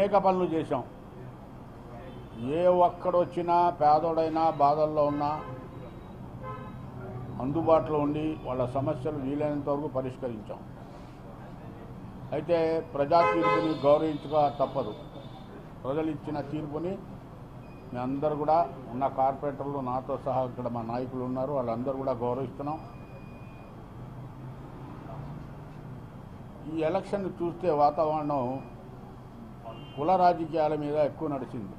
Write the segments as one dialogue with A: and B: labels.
A: అనేక పనులు చేశాం ఏ ఒక్కడొచ్చినా పేదోడైనా బాధల్లో ఉన్నా అందుబాటులో ఉండి వాళ్ళ సమస్యలు వీలైనంత వరకు పరిష్కరించాం అయితే ప్రజా తీర్పుని గౌరవించక తప్పదు ప్రజలు ఇచ్చిన తీర్పుని మీ అందరూ కూడా ఉన్న కార్పొరేటర్లు నాతో సహా ఇక్కడ మా నాయకులు ఉన్నారు వాళ్ళందరూ కూడా గౌరవిస్తున్నాం ఈ ఎలక్షన్ చూస్తే వాతావరణం కుల రాజకీయాల మీద ఎక్కువ నడిచింది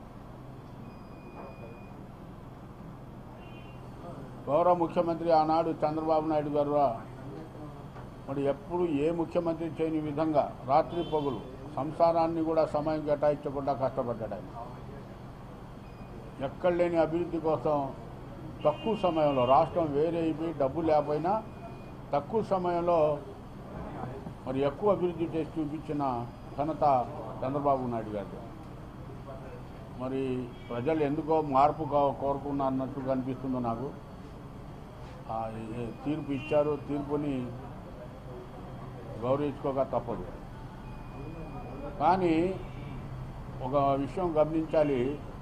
A: గౌరవ ముఖ్యమంత్రి ఆనాడు చంద్రబాబు నాయుడు గారు మరి ఎప్పుడు ఏ ముఖ్యమంత్రి చేయని విధంగా రాత్రి పగులు సంసారాన్ని కూడా సమయం కేటాయించకుండా కష్టపడ్డాడు ఆయన ఎక్కడ లేని అభివృద్ధి కోసం తక్కువ సమయంలో రాష్ట్రం వేరే అయిపోయి డబ్బు లేకపోయినా తక్కువ సమయంలో మరి ఎక్కువ అభివృద్ధి చేసి చూపించిన ఘనత చంద్రబాబు నాయుడు గారు మరి ప్రజలు ఎందుకో మార్పు కో- కోరుకున్నా అన్నట్టుగా అనిపిస్తుందో నాకు ఆ, ఏ- తీర్పు ఇచ్చారు తీర్పుని గౌరవించుకోక తప్పదు కానీ ఒక విషయం గమనించాలి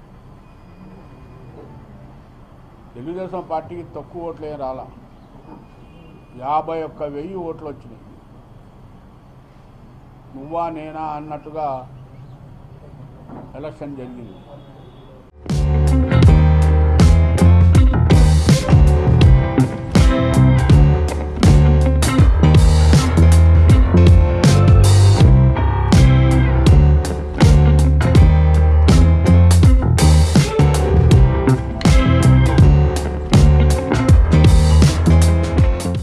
A: తెలుగుదేశం పార్టీకి తక్కువ ఓట్లు ఏం రాలా యాభై ఒక్క వెయ్యి ఓట్లు వచ్చినాయి నువ్వా నేనా అన్నట్టుగా ఎలక్షన్ జరిగింది